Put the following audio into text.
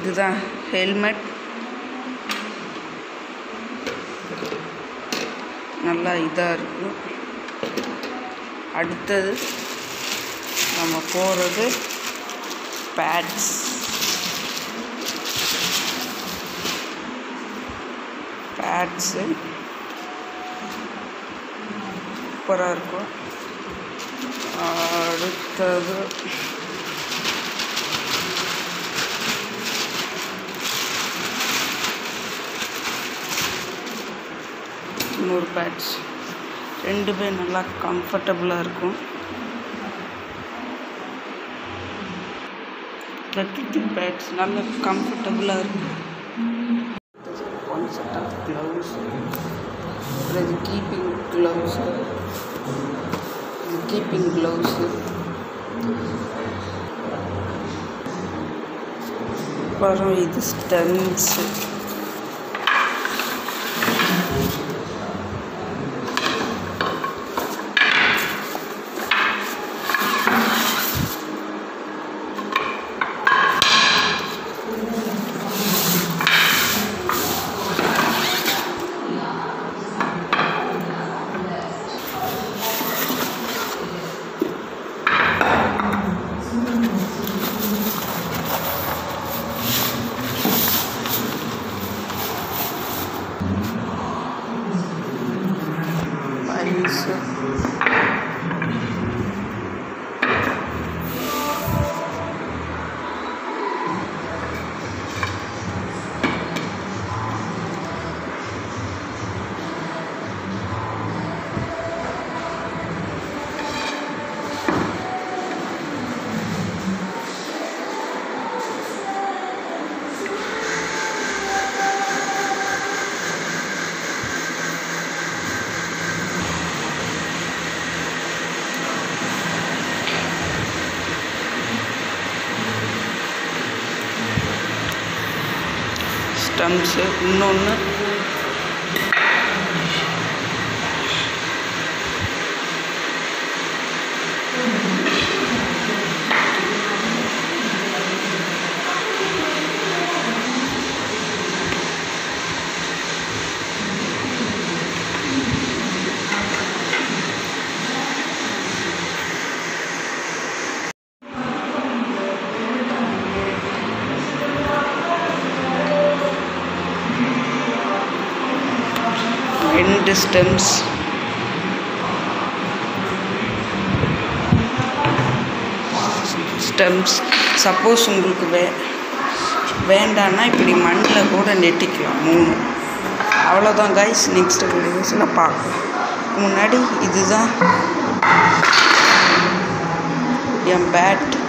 இதுதான் ஹெல்மெட் நல்லா இதாக இருக்கும் அடுத்தது நம்ம போகிறது பேட்ஸ் பேட்ஸு சூப்பராக இருக்கும் அடுத்தது இன்னொரு பேட்ச் ரெண்டுமே நல்லா கம்ஃபர்டபுளாக இருக்கும் ப்ரொடெக்டிவ் பேட்ஸ் நல்ல கம்ஃபர்டபுளாக இருக்கும் ஒன் செட் ஆஃப் க்ளவுஸ் அப்புறம் இது கீப்பிங் க்ளவுஸு இது கீப்பிங் க்ளவுஸு அப்புறம் இது ஸ்டென்ஸு ஃபைல்ஸு ஸ்டம்ப்ஸு இன்னொன்று ரெண்டு ஸ்டெம்ஸ் ஸ்டெம்ஸ் சப்போஸ் உங்களுக்கு வே வேண்டான்னா இப்படி மண்ணில் கூட நெட்டிக்கலாம் மூணு அவ்வளோதான் கைஸ் நெக்ஸ்ட் வீடியோஸில் பார்க்கலாம் முன்னாடி இதுதான் என் பேட்